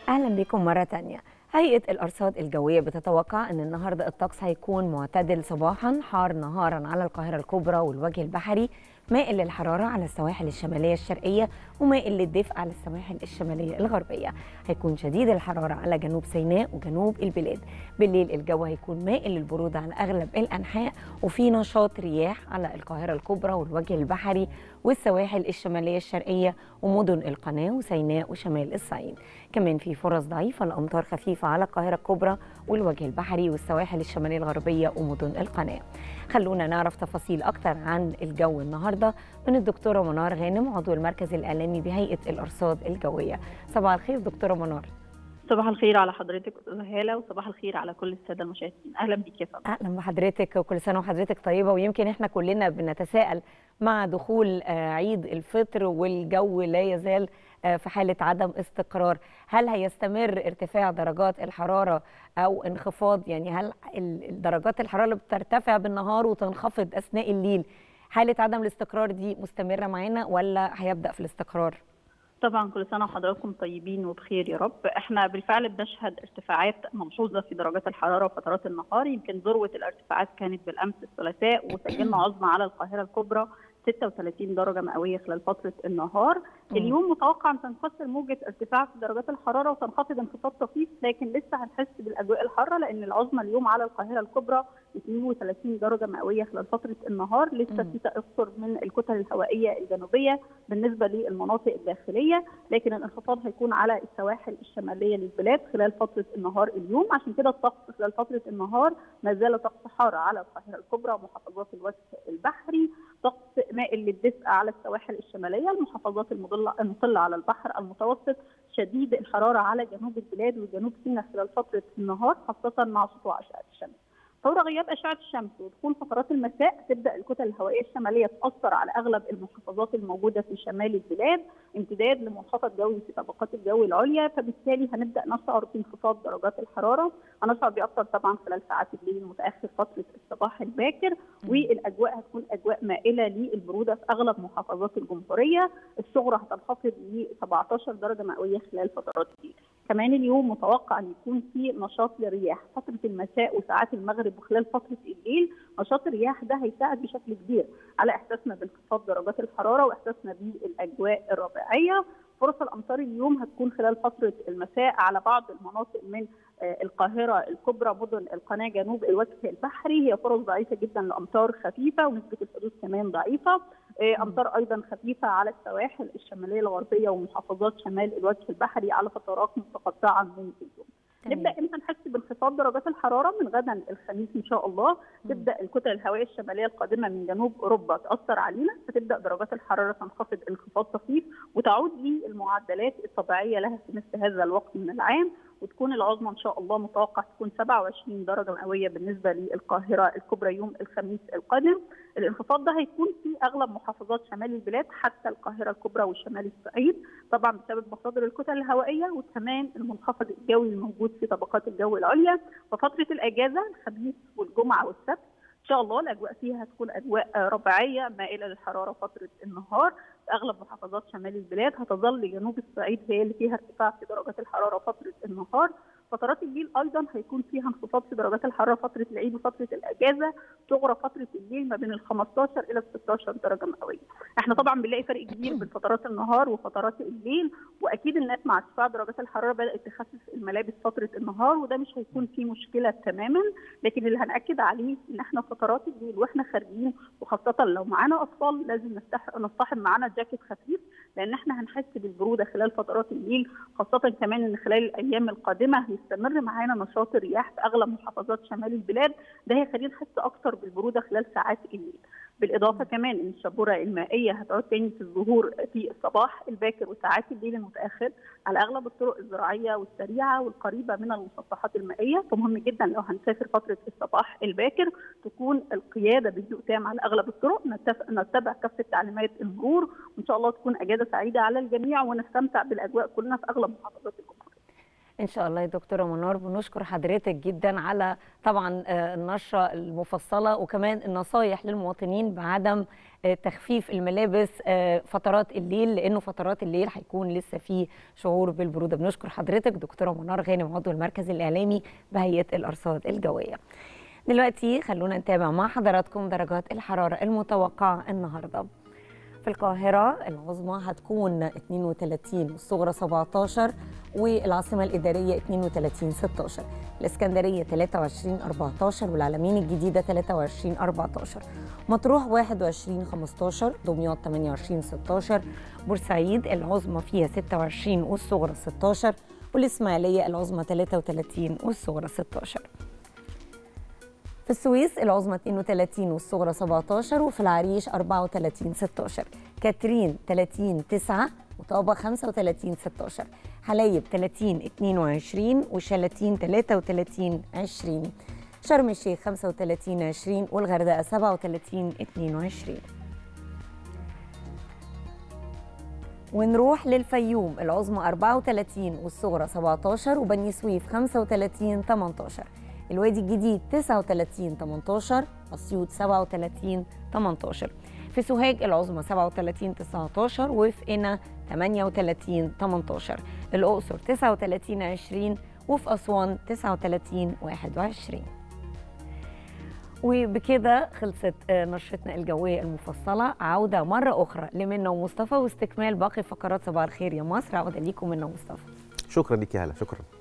أهلا بكم مرة تانية هيئة الأرصاد الجوية بتتوقع أن النهاردة الطقس هيكون معتدل صباحا حار نهارا على القاهرة الكبرى والوجه البحري مائل للحرارة على السواحل الشمالية الشرقية ومائل للدفء على السواحل الشمالية الغربية هيكون شديد الحرارة على جنوب سيناء وجنوب البلاد بالليل الجو هيكون مائل للبرودة على أغلب الأنحاء وفي نشاط رياح على القاهرة الكبرى والوجه البحري والسواحل الشمالية الشرقية ومدن القناة وسيناء وشمال الصعيد كمان في فرص ضعيفة لأمطار خفيفة على القاهرة الكبرى والوجه البحري والسواحل الشمالية الغربية ومدن القناة خلونا نعرف تفاصيل أكتر عن الجو النهاردة من الدكتورة منار غانم عضو المركز الإعلامي بهيئة الأرصاد الجوية صباح الخير دكتورة منار صباح الخير على حضرتك استاذه هاله وصباح الخير على كل الساده المشاهدين اهلا بيك يا فندم اهلا بحضرتك وكل سنه وحضرتك طيبه ويمكن احنا كلنا بنتساءل مع دخول عيد الفطر والجو لا يزال في حاله عدم استقرار هل هيستمر ارتفاع درجات الحراره او انخفاض يعني هل درجات الحراره اللي بترتفع بالنهار وتنخفض اثناء الليل حاله عدم الاستقرار دي مستمره معانا ولا هيبدا في الاستقرار طبعا كل سنه وحضراتكم طيبين وبخير يا رب احنا بالفعل بنشهد ارتفاعات ملحوظه في درجات الحراره وفترات النهار يمكن ذروه الارتفاعات كانت بالامس الثلاثاء وسجلنا عظمى على القاهره الكبرى 36 درجه مئويه خلال فتره النهار اليوم متوقع ان تنخفض موجه ارتفاع في درجات الحراره وتنخفض انخفاض طفيف لكن لسه هنحس بالاجواء الحاره لان العظمى اليوم على القاهره الكبرى 32 درجه مئويه خلال فتره النهار لسه في تاثر من الكتل الهوائيه الجنوبيه بالنسبه للمناطق الداخليه لكن الانخفاض هيكون على السواحل الشماليه للبلاد خلال فتره النهار اليوم عشان كده الطقس خلال فتره النهار ما زال طقس حاره على القاهره الكبرى ومحافظات الوجه البحري طقس مائل للدفء على السواحل الشماليه المحافظات المطله المطله على البحر المتوسط شديد الحراره على جنوب البلاد وجنوب سيناء خلال فتره النهار خاصه مع سطوع اشعه الشمس. فور غياب اشعه الشمس ودخول فترات المساء تبدا الكتل الهوائيه الشماليه تاثر على اغلب المحافظات الموجوده في شمال البلاد امتداد لمنخفض جوي في طبقات الجو العليا فبالتالي هنبدا نشعر بانخفاض درجات الحراره هنشعر باكثر طبعا خلال ساعات الليل المتاخر فتره الصباح الباكر والاجواء هتكون اجواء مائله للبروده في اغلب محافظات الجمهوريه الصغرى هتنخفض ل 17 درجه مئويه خلال فترات الليل كمان اليوم متوقع ان يكون في نشاط للرياح فتره المساء وساعات المغرب وخلال فتره الليل نشاط الرياح ده هيساعد بشكل كبير على احساسنا بانخفاض درجات الحراره واحساسنا بالاجواء الربيعيه فرص الامطار اليوم هتكون خلال فتره المساء على بعض المناطق من القاهره الكبرى مدن القناه جنوب الوجه البحري هي فرص ضعيفه جدا لامطار خفيفه ونسبه الحدوث كمان ضعيفه امطار ايضا خفيفه على السواحل الشماليه الغربيه ومحافظات شمال الوجه البحري على فترات متقطعه من اليوم نبدا امتى نحس بانخفاض درجات الحراره من غدا الخميس ان شاء الله تبدا الكتل الهوائيه الشماليه القادمه من جنوب اوروبا تاثر علينا فتبدا درجات الحراره تنخفض انخفاض طفيف وتعود للمعدلات الطبيعيه لها في مثل هذا الوقت من العام وتكون العظمى ان شاء الله متوقع تكون 27 درجه مئويه بالنسبه للقاهره الكبرى يوم الخميس القادم الانخفاض ده هيكون في اغلب محافظات شمال البلاد حتى القاهره الكبرى وشمال الصعيد طبعا بسبب مصادر الكتل الهوائيه وكمان المنخفض الجوي الموجود في طبقات الجو العليا ففتره الاجازه الخميس والجمعه والسبت ان شاء الله الاجواء فيها هتكون اجواء ربيعيه مائله للحراره فتره النهار في اغلب محافظات شمال البلاد هتظل جنوب الصعيد هي اللي فيها ارتفاع في درجات الحراره فتره النهار فترات الليل ايضا هيكون فيها انخفاض في درجات الحراره فتره العيد وفتره الاجازه تغرى فتره الليل ما بين ال 15 الى 16 درجه مئويه. احنا طبعا بنلاقي فرق كبير بين فترات النهار وفترات الليل واكيد الناس مع ارتفاع درجات الحراره بدات تخفف الملابس فتره النهار وده مش هيكون فيه مشكله تماما لكن اللي هناكد عليه ان احنا فترات الليل واحنا خارجين وخاصه لو معانا اطفال لازم نصطحب معانا جاكيت خفيف لان احنا هنحس بالبروده خلال فترات الليل خاصه كمان ان خلال الايام القادمه هيستمر معانا نشاط الرياح في اغلب محافظات شمال البلاد ده هيخلينا نحس اكتر بالبروده خلال ساعات الليل بالاضافه كمان ان الشبوره المائيه هتعود تاني في الظهور في الصباح الباكر وساعات الليل المتاخر على اغلب الطرق الزراعيه والسريعه والقريبه من المسطحات المائيه فمهم جدا لو هنسافر فتره الصباح الباكر تكون القياده بهدوء تام على اغلب الطرق نتبع كافه تعليمات المرور وان شاء الله تكون اجازه سعيده على الجميع ونستمتع بالاجواء كلنا في اغلب محافظات الجمهوريه. ان ان شاء الله يا دكتوره منار بنشكر حضرتك جدا على طبعا آه، النشره المفصله وكمان النصايح للمواطنين بعدم آه، تخفيف الملابس آه، فترات الليل لانه فترات الليل هيكون لسه في شعور بالبروده بنشكر حضرتك دكتوره منار غانم عضو المركز الاعلامي بهيئه الارصاد الجويه دلوقتي خلونا نتابع مع حضراتكم درجات الحراره المتوقعه النهارده في القاهرة العظمى هتكون 32 والصغرى 17 والعاصمة الإدارية 32 16 الإسكندرية 23 14 والعلمين الجديدة 23 14 مطروح 21 15 دمياط 28 16 بورسعيد العظمى فيها 26 والصغرى 16 والإسماعيلية العظمى 33 والصغرى 16 في السويس العظمى 32 والصغرى 17 وفي العريش 34 16 كاترين 30 9 وطابة 35 16 حلايب 30 22 وشلاتين 33 20 شرم الشيخ 35 20 والغردقة 37 22 ونروح للفيوم العظمى 34 والصغرى 17 وبني سويف 35 18 الوادي الجديد 39 18 اسيوط 37 18 في سوهاج العظمى 37 19 وفي قنا 38 18 الاقصر 39 20 وفي اسوان 39 21 وبكده خلصت آه، نشرتنا الجوية المفصلة عودة مرة أخرى لمنى ومصطفى واستكمال باقي فقرات صباح الخير يا مصر عودة ليكم منى ومصطفى شكرا ليك يا هلا شكرا